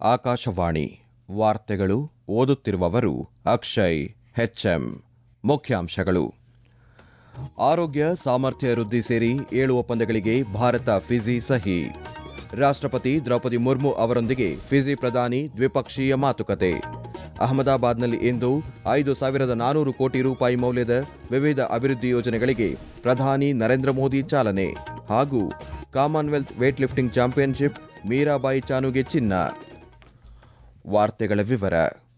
ಆಕಾಶವಾಣಿ ವಾರ್ತೆಗಳು ಓದುತ್ತಿರುವವರು ಅಕ್ಷಯ್ ಹೆಚ್ಎಂ ಮುಖ್ಯಾಂಶಗಳು ಆರೋಗ್ಯ ಸಾಮರ್ಥ್ಯ ವೃದ್ಧಿ ಸೇರಿ ಏಳು ಒಪ್ಪಂದಗಳಿಗೆ ಭಾರತ ಫಿಜಿ ಸಹಿ ರಾಷ್ಟ್ರಪತಿ ದ್ರೌಪದಿ ಮುರ್ಮು ಅವರೊಂದಿಗೆ ಫಿಜಿ ಪ್ರಧಾನಿ ದ್ವಿಪಕ್ಷೀಯ ಮಾತುಕತೆ ಅಹಮದಾಬಾದ್ನಲ್ಲಿ ಇಂದು ಐದು ಸಾವಿರದ ನಾನೂರು ಕೋಟಿ ರೂಪಾಯಿ ಮೌಲ್ಯದ ವಿವಿಧ ಅಭಿವೃದ್ಧಿ ಯೋಜನೆಗಳಿಗೆ ಪ್ರಧಾನಿ ನರೇಂದ್ರ ಮೋದಿ ಚಾಲನೆ ಹಾಗೂ Commonwealth weight lifting championship Mirabai ಚಾನುಗೆ ಚಿನ್ನ ವಾರ್ತೆಗಳ ವಿವರ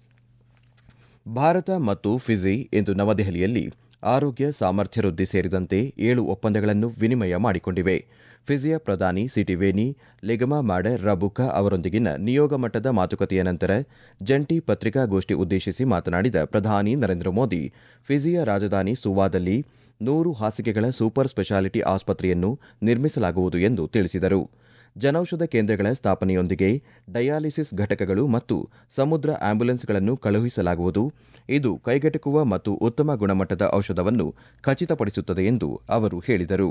ಭಾರತ ಮತ್ತು ಫಿಜಿ ಇಂದು ನವದೆಹಲಿಯಲ್ಲಿ ಆರೋಗ್ಯ ಸಾಮರ್ಥ್ಯ ವೃದ್ಧಿ ಸೇರಿದಂತೆ ಏಳು ಒಪ್ಪಂದಗಳನ್ನು ವಿನಿಮಯ ಮಾಡಿಕೊಂಡಿವೆ ಫಿಜಿಯ ಪ್ರಧಾನಿ ಸಿಟಿವೇನಿ ಲಿಗಮಾ ಮ್ಯಾಡರ್ ರಬುಕಾ ಅವರೊಂದಿಗಿನ ನಿಯೋಗ ಮಟ್ಟದ ಮಾತುಕತೆಯ ನಂತರ ಜಂಟಿ ಪತ್ರಿಕಾಗೋಷ್ಠಿ ಉದ್ದೇಶಿಸಿ ಮಾತನಾಡಿದ ಪ್ರಧಾನಿ ನರೇಂದ್ರ ಮೋದಿ ಫಿಜಿಯ ರಾಜಧಾನಿ ಸುವಾದಲ್ಲಿ ನೂರು ಹಾಸಿಗೆಗಳ ಸೂಪರ್ ಸ್ಪೆಷಾಲಿಟಿ ಆಸ್ಪತ್ರೆಯನ್ನು ನಿರ್ಮಿಸಲಾಗುವುದು ಎಂದು ತಿಳಿಸಿದರು ಜನೌಷಧ ಕೇಂದ್ರಗಳ ಸ್ಥಾಪನೆಯೊಂದಿಗೆ ಡಯಾಲಿಸಿಸ್ ಘಟಕಗಳು ಮತ್ತು ಸಮುದ್ರ ಆಂಬ್ಯುಲೆನ್ಸ್ಗಳನ್ನು ಕಳುಹಿಸಲಾಗುವುದು ಇದು ಕೈಗೆಟುಕುವ ಮತ್ತು ಉತ್ತಮ ಗುಣಮಟ್ಟದ ಔಷಧವನ್ನು ಖಚಿತಪಡಿಸುತ್ತದೆ ಎಂದು ಅವರು ಹೇಳಿದರು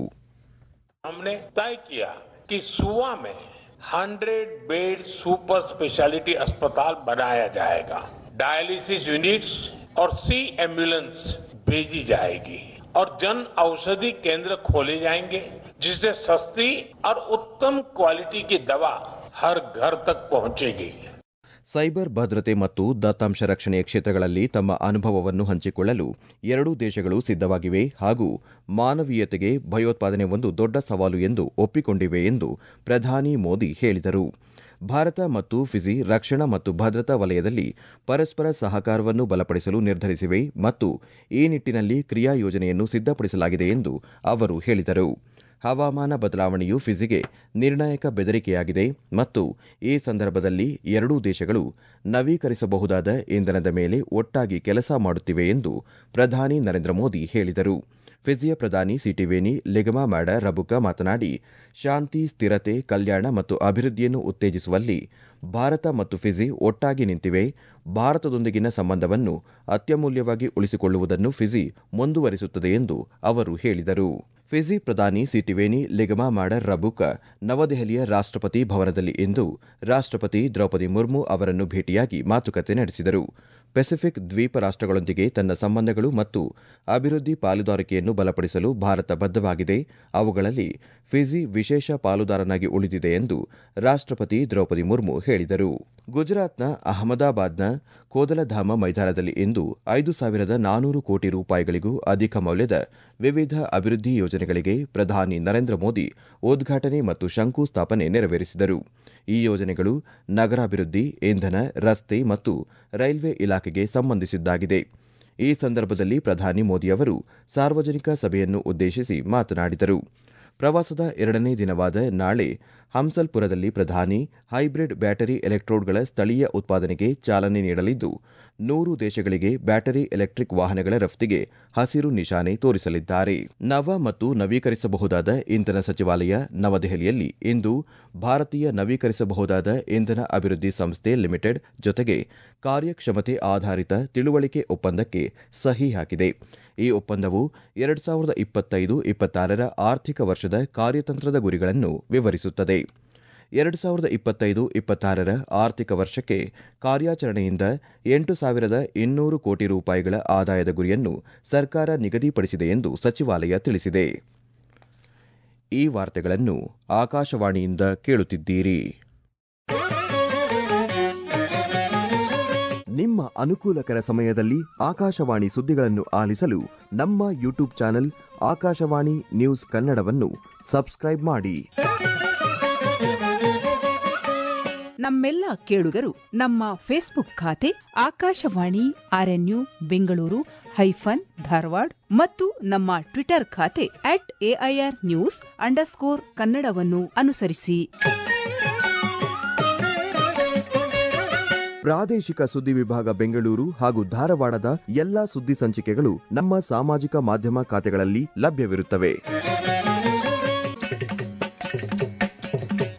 हमने तय किया कि सुवा में 100 बेड सुपर स्पेशलिटी अस्पताल बनाया जाएगा डायलिसिस यूनिट्स और सी एम्बुलेंस भेजी जाएगी और जन औषधि केंद्र खोले जाएंगे जिससे सस्ती और उत्तम क्वालिटी की दवा हर घर तक पहुंचेगी ಸೈಬರ್ ಭದ್ರತೆ ಮತ್ತು ದತ್ತಾಂಶ ರಕ್ಷಣೆಯ ಕ್ಷೇತ್ರಗಳಲ್ಲಿ ತಮ್ಮ ಅನುಭವವನ್ನು ಹಂಚಿಕೊಳ್ಳಲು ಎರಡೂ ದೇಶಗಳು ಸಿದ್ದವಾಗಿವೆ ಹಾಗೂ ಮಾನವೀಯತೆಗೆ ಭಯೋತ್ಪಾದನೆ ಒಂದು ದೊಡ್ಡ ಸವಾಲು ಎಂದು ಒಪ್ಪಿಕೊಂಡಿವೆ ಎಂದು ಪ್ರಧಾನಿ ಮೋದಿ ಹೇಳಿದರು ಭಾರತ ಮತ್ತು ಫಿಜಿ ರಕ್ಷಣಾ ಮತ್ತು ಭದ್ರತಾ ವಲಯದಲ್ಲಿ ಪರಸ್ಪರ ಸಹಕಾರವನ್ನು ಬಲಪಡಿಸಲು ನಿರ್ಧರಿಸಿವೆ ಮತ್ತು ಈ ನಿಟ್ಟಿನಲ್ಲಿ ಕ್ರಿಯಾ ಯೋಜನೆಯನ್ನು ಸಿದ್ದಪಡಿಸಲಾಗಿದೆ ಎಂದು ಅವರು ಹೇಳಿದರು ಹವಾಮಾನ ಬದಲಾವಣೆಯು ಫಿಜಿಗೆ ನಿರ್ಣಾಯಕ ಬೆದರಿಕೆಯಾಗಿದೆ ಮತ್ತು ಈ ಸಂದರ್ಭದಲ್ಲಿ ಎರಡೂ ದೇಶಗಳು ನವೀಕರಿಸಬಹುದಾದ ಇಂಧನದ ಮೇಲೆ ಒಟ್ಟಾಗಿ ಕೆಲಸ ಮಾಡುತ್ತಿವೆ ಎಂದು ಪ್ರಧಾನಿ ನರೇಂದ್ರ ಮೋದಿ ಹೇಳಿದರು ಫಿಜಿಯ ಪ್ರಧಾನಿ ಸಿಟಿವೇನಿ ಲಿಗಮಾ ಮ್ಯಾಡ ರಬುಕಾ ಮಾತನಾಡಿ ಶಾಂತಿ ಸ್ಥಿರತೆ ಕಲ್ಯಾಣ ಮತ್ತು ಅಭಿವೃದ್ಧಿಯನ್ನು ಉತ್ತೇಜಿಸುವಲ್ಲಿ ಭಾರತ ಮತ್ತು ಫಿಜಿ ಒಟ್ಟಾಗಿ ನಿಂತಿವೆ ಭಾರತದೊಂದಿಗಿನ ಸಂಬಂಧವನ್ನು ಅತ್ಯಮೂಲ್ಯವಾಗಿ ಉಳಿಸಿಕೊಳ್ಳುವುದನ್ನು ಫಿಜಿ ಮುಂದುವರಿಸುತ್ತದೆ ಎಂದು ಅವರು ಹೇಳಿದರು ಫಿಜಿ ಪ್ರಧಾನಿ ಸಿಟಿವೇನಿ ಲಿಗಮಾ ಮ್ಯಾಡರ್ ರಬುಕ ನವದೆಹಲಿಯ ರಾಷ್ಟ್ರಪತಿ ಭವನದಲ್ಲಿ ಇಂದು ರಾಷ್ಟ್ರಪತಿ ದ್ರೌಪದಿ ಮುರ್ಮು ಅವರನ್ನು ಭೇಟಿಯಾಗಿ ಮಾತುಕತೆ ನಡೆಸಿದರು ಪೆಸಿಫಿಕ್ ದ್ವೀಪ ರಾಷ್ಟ್ರಗಳೊಂದಿಗೆ ತನ್ನ ಸಂಬಂಧಗಳು ಮತ್ತು ಅಭಿವೃದ್ಧಿ ಪಾಲುದಾರಿಕೆಯನ್ನು ಬಲಪಡಿಸಲು ಭಾರತ ಬದ್ಧವಾಗಿದೆ ಅವುಗಳಲ್ಲಿ ಫಿಜಿ ವಿಶೇಷ ಪಾಲುದಾರನಾಗಿ ಉಳಿದಿದೆ ಎಂದು ರಾಷ್ಟ್ರಪತಿ ದ್ರೌಪದಿ ಮುರ್ಮು ಹೇಳಿದರು ಗುಜರಾತ್ನ ಅಹಮದಾಬಾದ್ನ ಕೋದಲಧಾಮ ಮೈದಾನದಲ್ಲಿ ಇಂದು ಐದು ಸಾವಿರದ ನಾನೂರು ಕೋಟಿ ರೂಪಾಯಿಗಳಿಗೂ ಅಧಿಕ ಮೌಲ್ಯದ ವಿವಿಧ ಅಭಿವೃದ್ಧಿ ಯೋಜನೆಗಳಿಗೆ ಪ್ರಧಾನಿ ನರೇಂದ್ರ ಮೋದಿ ಉದ್ಘಾಟನೆ ಮತ್ತು ಶಂಕುಸ್ಥಾಪನೆ ನೆರವೇರಿಸಿದರು ಈ ಯೋಜನೆಗಳು ನಗರಾಭಿವೃದ್ಧಿ ಇಂಧನ ರಸ್ತೆ ಮತ್ತು ರೈಲ್ವೆ ಇಲಾಖೆಗೆ ಸಂಬಂಧಿಸಿದ್ದಾಗಿದೆ ಈ ಸಂದರ್ಭದಲ್ಲಿ ಪ್ರಧಾನಿ ಮೋದಿ ಅವರು ಸಾರ್ವಜನಿಕ ಸಭೆಯನ್ನು ಉದ್ದೇಶಿಸಿ ಮಾತನಾಡಿದರು ಪ್ರವಾಸದ ಎರಡನೇ ದಿನವಾದ ನಾಳೆ ಹಂಸಲ್ಪುರದಲ್ಲಿ ಪ್ರಧಾನಿ ಹೈಬ್ರಿಡ್ ಬ್ಯಾಟರಿ ಎಲೆಕ್ಟ್ರೋಡ್ಗಳ ಸ್ಥಳೀಯ ಉತ್ಪಾದನೆಗೆ ಚಾಲನೆ ನೀಡಲಿದ್ದು ನೂರು ದೇಶಗಳಿಗೆ ಬ್ಯಾಟರಿ ಎಲೆಕ್ಟ್ರಿಕ್ ವಾಹನಗಳ ರಫ್ತಿಗೆ ಹಸಿರು ನಿಶಾನೆ ತೋರಿಸಲಿದ್ದಾರೆ ನವ ಮತ್ತು ನವೀಕರಿಸಬಹುದಾದ ಇಂಧನ ಸಚಿವಾಲಯ ನವದೆಹಲಿಯಲ್ಲಿ ಇಂದು ಭಾರತೀಯ ನವೀಕರಿಸಬಹುದಾದ ಇಂಧನ ಅಭಿವೃದ್ಧಿ ಸಂಸ್ಥೆ ಲಿಮಿಟೆಡ್ ಜೊತೆಗೆ ಕಾರ್ಯಕ್ಷಮತೆ ಆಧಾರಿತ ತಿಳುವಳಿಕೆ ಒಪ್ಪಂದಕ್ಕೆ ಸಹಿ ಹಾಕಿದೆ ಈ ಒಪ್ಪಂದವು ಎರಡು ಸಾವಿರದ ಇಪ್ಪತ್ತೈದು ಇಪ್ಪತ್ತಾರರ ಆರ್ಥಿಕ ವರ್ಷದ ಕಾರ್ಯತಂತ್ರದ ಗುರಿಗಳನ್ನು ವಿವರಿಸುತ್ತದೆ ಎರಡು ಸಾವಿರದ ಇಪ್ಪತ್ತೈದು ಇಪ್ಪತ್ತಾರರ ಆರ್ಥಿಕ ವರ್ಷಕ್ಕೆ ಕಾರ್ಯಾಚರಣೆಯಿಂದ ಎಂಟು ಸಾವಿರದ ಇನ್ನೂರು ಕೋಟಿ ರೂಪಾಯಿಗಳ ಆದಾಯದ ಗುರಿಯನ್ನು ಸರ್ಕಾರ ನಿಗದಿಪಡಿಸಿದೆ ಎಂದು ಸಚಿವಾಲಯ ತಿಳಿಸಿದೆ ಈ ವಾರ್ತೆಗಳನ್ನು ಆಕಾಶವಾಣಿಯಿಂದ ಕೇಳುತ್ತಿದ್ದೀರಿ ನಿಮ್ಮ ಅನುಕೂಲಕರ ಸಮಯದಲ್ಲಿ ಆಕಾಶವಾಣಿ ಸುದ್ದಿಗಳನ್ನು ಆಲಿಸಲು ನಮ್ಮ ಯೂಟ್ಯೂಬ್ ಚಾನೆಲ್ ಆಕಾಶವಾಣಿ ನ್ಯೂಸ್ ಕನ್ನಡವನ್ನು ಸಬ್ಸ್ಕ್ರೈಬ್ ಮಾಡಿ ನಮ್ಮೆಲ್ಲ ಕೇಳುಗರು ನಮ್ಮ ಫೇಸ್ಬುಕ್ ಖಾತೆ ಆಕಾಶವಾಣಿ ಆರ್ಎನ್ಯು ಬೆಂಗಳೂರು ಹೈಫನ್ ಧಾರವಾಡ ಮತ್ತು ನಮ್ಮ ಟ್ವಿಟರ್ ಖಾತೆ ಅಟ್ ಎಐಆರ್ ನ್ಯೂಸ್ ಅಂಡರ್ಸ್ಕೋರ್ ಕನ್ನಡವನ್ನು ಅನುಸರಿಸಿ ಪ್ರಾದೇಶಿಕ ಸುದ್ದಿ ವಿಭಾಗ ಬೆಂಗಳೂರು ಹಾಗೂ ಧಾರವಾಡದ ಎಲ್ಲಾ ಸುದ್ದಿ ಸಂಚಿಕೆಗಳು ನಮ್ಮ ಸಾಮಾಜಿಕ ಮಾಧ್ಯಮ ಖಾತೆಗಳಲ್ಲಿ ಲಭ್ಯವಿರುತ್ತವೆ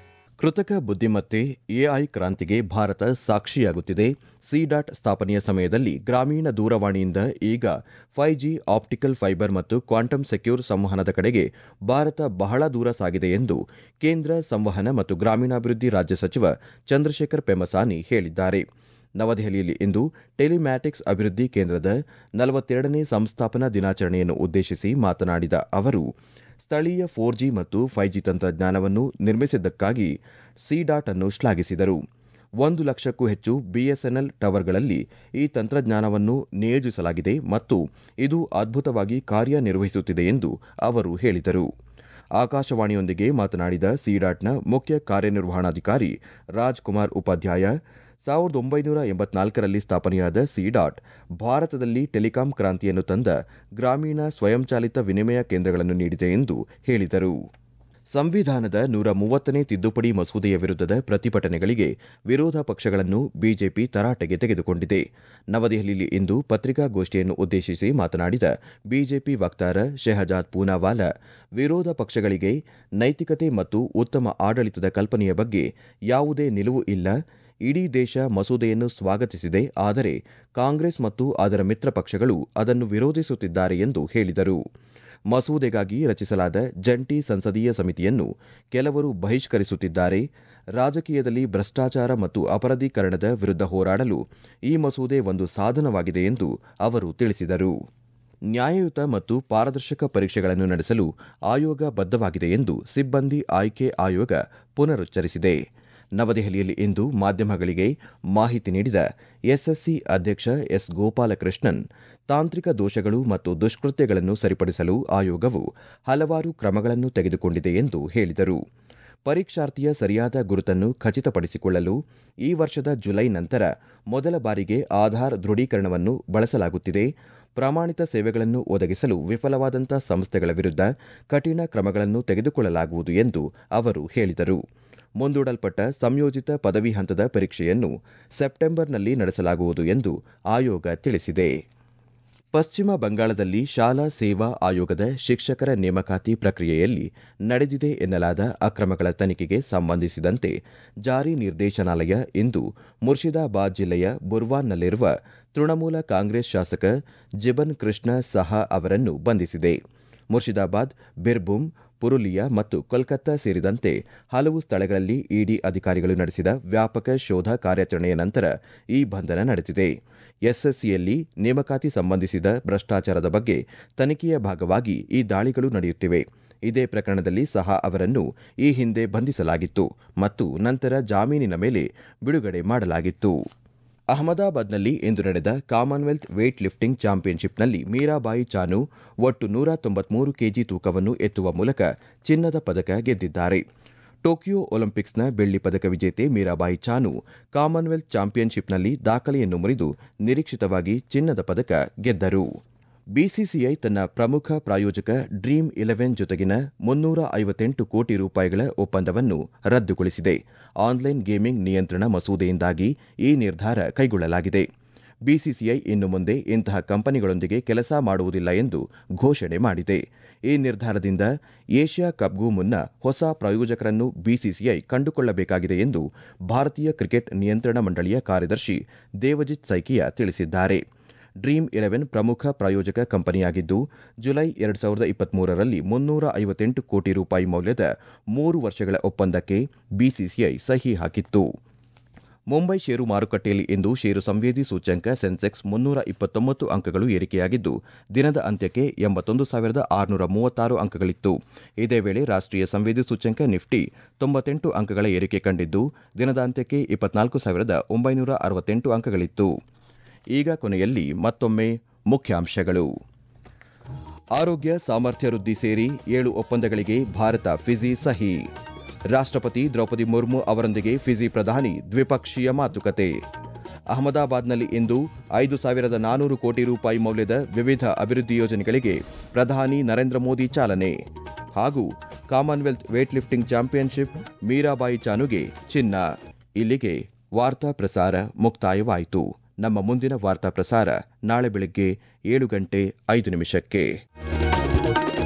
ಕೃತಕ ಬುದ್ಧಿಮತ್ತೆ ಎಐ ಕ್ರಾಂತಿಗೆ ಭಾರತ ಸಾಕ್ಷಿಯಾಗುತ್ತಿದೆ ಸಿಡಾಟ್ ಸ್ಥಾಪನೆಯ ಸಮಯದಲ್ಲಿ ಗ್ರಾಮೀಣ ದೂರವಾಣಿಯಿಂದ ಈಗ ಫೈವ್ ಜಿ ಆಪ್ಟಿಕಲ್ ಫೈಬರ್ ಮತ್ತು ಕ್ವಾಂಟಮ್ ಸೆಕ್ಯೂರ್ ಸಂವಹನದ ಕಡೆಗೆ ಭಾರತ ಬಹಳ ದೂರ ಸಾಗಿದೆ ಎಂದು ಕೇಂದ್ರ ಸಂವಹನ ಮತ್ತು ಗ್ರಾಮೀಣಾಭಿವೃದ್ಧಿ ರಾಜ್ಯ ಸಚಿವ ಚಂದ್ರಶೇಖರ್ ಪೆಮಸಾನಿ ಹೇಳಿದ್ದಾರೆ ನವದೆಹಲಿಯಲ್ಲಿ ಇಂದು ಟೆಲಿಮ್ಯಾಟಿಕ್ಸ್ ಅಭಿವೃದ್ಧಿ ಕೇಂದ್ರದ ನಲವತ್ತೆರಡನೇ ಸಂಸ್ಥಾಪನಾ ದಿನಾಚರಣೆಯನ್ನು ಉದ್ದೇಶಿಸಿ ಮಾತನಾಡಿದ ಅವರು ಸ್ಥಳೀಯ ಫೋರ್ ಜಿ ಮತ್ತು ಫೈವ್ ಜಿ ತಂತ್ರಜ್ಞಾನವನ್ನು ನಿರ್ಮಿಸಿದ್ದಕ್ಕಾಗಿ ಸಿಡಾಟ್ ಅನ್ನು ಶ್ಲಾಘಿಸಿದರು ಒಂದು ಲಕ್ಷಕ್ಕೂ ಹೆಚ್ಚು ಬಿಎಸ್ಎನ್ಎಲ್ ಟವರ್ಗಳಲ್ಲಿ ಈ ತಂತ್ರಜ್ಞಾನವನ್ನು ನಿಯೋಜಿಸಲಾಗಿದೆ ಮತ್ತು ಇದು ಅದ್ಭುತವಾಗಿ ಕಾರ್ಯನಿರ್ವಹಿಸುತ್ತಿದೆ ಎಂದು ಅವರು ಹೇಳಿದರು ಆಕಾಶವಾಣಿಯೊಂದಿಗೆ ಮಾತನಾಡಿದ ಸಿಡಾಟ್ನ ಮುಖ್ಯ ಕಾರ್ಯನಿರ್ವಹಣಾಧಿಕಾರಿ ರಾಜ್ಕುಮಾರ್ ಉಪಾಧ್ಯಾಯ ಸಾವಿರದ ಒಂಬೈನೂರ ಎಂಬತ್ನಾಲ್ಕರಲ್ಲಿ ಸ್ಥಾಪನೆಯಾದ ಸಿಡಾಟ್ ಭಾರತದಲ್ಲಿ ಟೆಲಿಕಾಂ ಕ್ರಾಂತಿಯನ್ನು ತಂದ ಗ್ರಾಮೀಣ ಸ್ವಯಂಚಾಲಿತ ವಿನಿಮಯ ಕೇಂದ್ರಗಳನ್ನು ನೀಡಿದೆ ಎಂದು ಹೇಳಿದರು ಸಂವಿಧಾನದ ನೂರ ಮೂವತ್ತನೇ ತಿದ್ದುಪಡಿ ಮಸೂದೆಯ ವಿರುದ್ಧದ ಪ್ರತಿಭಟನೆಗಳಿಗೆ ವಿರೋಧ ಪಕ್ಷಗಳನ್ನು ಬಿಜೆಪಿ ತರಾಟೆಗೆ ತೆಗೆದುಕೊಂಡಿದೆ ನವದೆಹಲಿಯಲ್ಲಿ ಇಂದು ಪತ್ರಿಕಾಗೋಷ್ಠಿಯನ್ನು ಉದ್ದೇಶಿಸಿ ಮಾತನಾಡಿದ ಬಿಜೆಪಿ ವಕ್ತಾರ ಶೆಹಜಾದ್ ಪೂನಾವಾಲಾ ವಿರೋಧ ಪಕ್ಷಗಳಿಗೆ ನೈತಿಕತೆ ಮತ್ತು ಉತ್ತಮ ಆಡಳಿತದ ಕಲ್ಪನೆಯ ಬಗ್ಗೆ ಯಾವುದೇ ನಿಲುವು ಇಲ್ಲ ಇಡೀ ದೇಶ ಮಸೂದೆಯನ್ನು ಸ್ವಾಗತಿಸಿದೆ ಆದರೆ ಕಾಂಗ್ರೆಸ್ ಮತ್ತು ಅದರ ಮಿತ್ರ ಪಕ್ಷಗಳು ಅದನ್ನು ವಿರೋಧಿಸುತ್ತಿದ್ದಾರೆ ಎಂದು ಹೇಳಿದರು ಮಸೂದೆಗಾಗಿ ರಚಿಸಲಾದ ಜಂಟಿ ಸಂಸದೀಯ ಸಮಿತಿಯನ್ನು ಕೆಲವರು ಬಹಿಷ್ಕರಿಸುತ್ತಿದ್ದಾರೆ ರಾಜಕೀಯದಲ್ಲಿ ಭ್ರಷ್ಟಾಚಾರ ಮತ್ತು ಅಪರಾಧೀಕರಣದ ವಿರುದ್ಧ ಹೋರಾಡಲು ಈ ಮಸೂದೆ ಒಂದು ಸಾಧನವಾಗಿದೆ ಎಂದು ಅವರು ತಿಳಿಸಿದರು ನ್ಯಾಯಯುತ ಮತ್ತು ಪಾರದರ್ಶಕ ಪರೀಕ್ಷೆಗಳನ್ನು ನಡೆಸಲು ಆಯೋಗ ಬದ್ಧವಾಗಿದೆ ಎಂದು ಸಿಬ್ಬಂದಿ ಆಯ್ಕೆ ಆಯೋಗ ಪುನರುಚ್ಚರಿಸಿದೆ ನವದೆಹಲಿಯಲ್ಲಿ ಇಂದು ಮಾಧ್ಯಮಗಳಿಗೆ ಮಾಹಿತಿ ನೀಡಿದ ಎಸ್ಎಸ್ಸಿ ಅಧ್ಯಕ್ಷ ಎಸ್ ಗೋಪಾಲಕೃಷ್ಣನ್ ತಾಂತ್ರಿಕ ದೋಷಗಳು ಮತ್ತು ದುಷ್ಕೃತ್ಯಗಳನ್ನು ಸರಿಪಡಿಸಲು ಆಯೋಗವು ಹಲವಾರು ಕ್ರಮಗಳನ್ನು ತೆಗೆದುಕೊಂಡಿದೆ ಎಂದು ಹೇಳಿದರು ಪರೀಕ್ಷಾರ್ಥಿಯ ಸರಿಯಾದ ಗುರುತನ್ನು ಖಚಿತಪಡಿಸಿಕೊಳ್ಳಲು ಈ ವರ್ಷದ ಜುಲೈ ನಂತರ ಮೊದಲ ಬಾರಿಗೆ ಆಧಾರ್ ದೃಢೀಕರಣವನ್ನು ಬಳಸಲಾಗುತ್ತಿದೆ ಪ್ರಾಮಾಣಿತ ಸೇವೆಗಳನ್ನು ಒದಗಿಸಲು ವಿಫಲವಾದಂಥ ಸಂಸ್ಥೆಗಳ ವಿರುದ್ಧ ಕಠಿಣ ಕ್ರಮಗಳನ್ನು ತೆಗೆದುಕೊಳ್ಳಲಾಗುವುದು ಎಂದು ಅವರು ಹೇಳಿದರು ಮುಂದೂಡಲ್ಪಟ್ಟ ಸಂಯೋಜಿತ ಪದವಿ ಹಂತದ ಪರೀಕ್ಷೆಯನ್ನು ಸೆಪ್ಟೆಂಬರ್ನಲ್ಲಿ ನಡೆಸಲಾಗುವುದು ಎಂದು ಆಯೋಗ ತಿಳಿಸಿದೆ ಪಶ್ಚಿಮ ಬಂಗಾಳದಲ್ಲಿ ಶಾಲಾ ಸೇವಾ ಆಯೋಗದ ಶಿಕ್ಷಕರ ನೇಮಕಾತಿ ಪ್ರಕ್ರಿಯೆಯಲ್ಲಿ ನಡೆದಿದೆ ಎನ್ನಲಾದ ಅಕ್ರಮಗಳ ತನಿಖೆಗೆ ಸಂಬಂಧಿಸಿದಂತೆ ಜಾರಿ ನಿರ್ದೇಶನಾಲಯ ಇಂದು ಮುರ್ಷಿದಾಬಾದ್ ಜಿಲ್ಲೆಯ ಬುರ್ವಾನ್ನಲ್ಲಿರುವ ತೃಣಮೂಲ ಕಾಂಗ್ರೆಸ್ ಶಾಸಕ ಜಿಬನ್ ಕೃಷ್ಣ ಸಹಾ ಅವರನ್ನು ಬಂಧಿಸಿದೆ ಮುರ್ಷಿದಾಬಾದ್ ಬಿರ್ಭೂಮ್ ಪುರುಲಿಯಾ ಮತ್ತು ಕೋಲ್ಕತ್ತಾ ಸೇರಿದಂತೆ ಹಲವು ಸ್ಥಳಗಳಲ್ಲಿ ಇಡಿ ಅಧಿಕಾರಿಗಳು ನಡೆಸಿದ ವ್ಯಾಪಕ ಶೋಧ ಕಾರ್ಯಾಚರಣೆಯ ನಂತರ ಈ ಬಂಧನ ನಡೆದಿದೆ ಎಸ್ಎಸ್ಸಿಯಲ್ಲಿ ನೇಮಕಾತಿ ಸಂಬಂಧಿಸಿದ ಭ್ರಷ್ಟಾಚಾರದ ಬಗ್ಗೆ ತನಿಖೆಯ ಭಾಗವಾಗಿ ಈ ದಾಳಿಗಳು ನಡೆಯುತ್ತಿವೆ ಇದೇ ಪ್ರಕರಣದಲ್ಲಿ ಸಹ ಅವರನ್ನು ಈ ಹಿಂದೆ ಬಂಧಿಸಲಾಗಿತ್ತು ಮತ್ತು ನಂತರ ಜಾಮೀನಿನ ಮೇಲೆ ಬಿಡುಗಡೆ ಮಾಡಲಾಗಿತ್ತು ಅಹಮದಾಬಾದ್ನಲ್ಲಿ ಇಂದು ನಡೆದ ಕಾಮನ್ವೆಲ್ತ್ ವೇಟ್ ಲಿಫ್ಟಿಂಗ್ ಚಾಂಪಿಯನ್ಶಿಪ್ನಲ್ಲಿ ಮೀರಾಬಾಯಿ ಚಾನು ಒಟ್ಟು ನೂರ ತೊಂಬತ್ಮೂರು ಕೆಜಿ ತೂಕವನ್ನು ಎತ್ತುವ ಮೂಲಕ ಚಿನ್ನದ ಪದಕ ಗೆದ್ದಿದ್ದಾರೆ ಟೋಕಿಯೋ ಒಲಿಂಪಿಕ್ಸ್ನ ಬೆಳ್ಳಿ ಪದಕ ವಿಜೇತೆ ಮೀರಾಬಾಯಿ ಚಾನು ಕಾಮನ್ವೆಲ್ತ್ ಚಾಂಪಿಯನ್ಶಿಪ್ನಲ್ಲಿ ದಾಖಲೆಯನ್ನು ಮುರಿದು ನಿರೀಕ್ಷಿತವಾಗಿ ಚಿನ್ನದ ಪದಕ ಗೆದ್ದರು ಬಿಸಿಸಿಐ ತನ್ನ ಪ್ರಮುಖ ಪ್ರಾಯೋಜಕ ಡ್ರೀಮ್ ಇಲೆವೆನ್ ಜೊತೆಗಿನ ಮುನ್ನೂರ ಐವತ್ತೆಂಟು ಕೋಟಿ ರೂಪಾಯಿಗಳ ಒಪ್ಪಂದವನ್ನು ರದ್ದುಗೊಳಿಸಿದೆ ಆನ್ಲೈನ್ ಗೇಮಿಂಗ್ ನಿಯಂತ್ರಣ ಮಸೂದೆಯಿಂದಾಗಿ ಈ ನಿರ್ಧಾರ ಕೈಗೊಳ್ಳಲಾಗಿದೆ ಬಿಸಿಸಿಐ ಇನ್ನು ಮುಂದೆ ಇಂತಹ ಕಂಪನಿಗಳೊಂದಿಗೆ ಕೆಲಸ ಮಾಡುವುದಿಲ್ಲ ಎಂದು ಘೋಷಣೆ ಮಾಡಿದೆ ಈ ನಿರ್ಧಾರದಿಂದ ಏಷ್ಯಾ ಕಪ್ಗೂ ಮುನ್ನ ಹೊಸ ಪ್ರಾಯೋಜಕರನ್ನು ಬಿಸಿಸಿಐ ಕಂಡುಕೊಳ್ಳಬೇಕಾಗಿದೆ ಎಂದು ಭಾರತೀಯ ಕ್ರಿಕೆಟ್ ನಿಯಂತ್ರಣ ಮಂಡಳಿಯ ಕಾರ್ಯದರ್ಶಿ ದೇವಜಿತ್ ಸೈಕಿಯಾ ತಿಳಿಸಿದ್ದಾರೆ ಡ್ರೀಮ್ ಇಲೆವೆನ್ ಪ್ರಮುಖ ಪ್ರಾಯೋಜಕ ಕಂಪನಿಯಾಗಿದ್ದು ಜುಲೈ ಎರಡು ಸಾವಿರದ ಇಪ್ಪತ್ಮೂರರಲ್ಲಿ ಮುನ್ನೂರ ಐವತ್ತೆಂಟು ಕೋಟಿ ರೂಪಾಯಿ ಮೌಲ್ಯದ ಮೂರು ವರ್ಷಗಳ ಒಪ್ಪಂದಕ್ಕೆ ಬಿಸಿಸಿಐ ಸಹಿ ಹಾಕಿತ್ತು ಮುಂಬೈ ಷೇರು ಮಾರುಕಟ್ಟೆಯಲ್ಲಿ ಇಂದು ಷೇರು ಸಂವೇದಿ ಸೂಚ್ಯಂಕ ಸೆನ್ಸೆಕ್ಸ್ ಮುನ್ನೂರ ಇಪ್ಪತ್ತೊಂಬತ್ತು ಅಂಕಗಳು ಏರಿಕೆಯಾಗಿದ್ದು ದಿನದ ಅಂತ್ಯಕ್ಕೆ ಎಂಬತ್ತೊಂದು ಸಾವಿರದ ಆರುನೂರ ಮೂವತ್ತಾರು ಅಂಕಗಳಿತ್ತು ಇದೇ ವೇಳೆ ರಾಷ್ಟ್ರೀಯ ಸಂವೇದಿ ಸೂಚ್ಯಂಕ ನಿಫ್ಟಿ ತೊಂಬತ್ತೆಂಟು ಅಂಕಗಳ ಏರಿಕೆ ಕಂಡಿದ್ದು ದಿನದ ಅಂತ್ಯಕ್ಕೆ ಇಪ್ಪತ್ನಾಲ್ಕು ಸಾವಿರದ ಒಂಬೈನೂರ ಅರವತ್ತೆಂಟು ಅಂಕಗಳಿತ್ತು ಈಗ ಕೊನೆಯಲ್ಲಿ ಮತ್ತೊಮ್ಮೆ ಮುಖ್ಯಾಂಶಗಳು ಆರೋಗ್ಯ ಸಾಮರ್ಥ್ಯ ವೃದ್ಧಿ ಸೇರಿ ಏಳು ಒಪ್ಪಂದಗಳಿಗೆ ಭಾರತ ಫಿಜಿ ಸಹಿ ರಾಷ್ಟ್ರಪತಿ ದ್ರೌಪದಿ ಮುರ್ಮು ಅವರೊಂದಿಗೆ ಫಿಜಿ ಪ್ರಧಾನಿ ದ್ವಿಪಕ್ಷೀಯ ಮಾತುಕತೆ ಅಹಮದಾಬಾದ್ನಲ್ಲಿ ಇಂದು ಐದು ಸಾವಿರದ ನಾನೂರು ಕೋಟಿ ರೂಪಾಯಿ ಮೌಲ್ಯದ ವಿವಿಧ ಅಭಿವೃದ್ಧಿ ಯೋಜನೆಗಳಿಗೆ ಪ್ರಧಾನಿ ನರೇಂದ್ರ ಮೋದಿ ಚಾಲನೆ ಹಾಗೂ Commonwealth weight lifting championship Mirabai ಚಾನುಗೆ ಚಿನ್ನ ಇಲ್ಲಿಗೆ ವಾರ್ತಾ ಪ್ರಸಾರ ಮುಕ್ತಾಯವಾಯಿತು ನಮ್ಮ ಮುಂದಿನ ವಾರ್ತಾ ಪ್ರಸಾರ ನಾಳೆ ಬೆಳಗ್ಗೆ ಏಳು ಗಂಟೆ ಐದು ನಿಮಿಷಕ್ಕೆ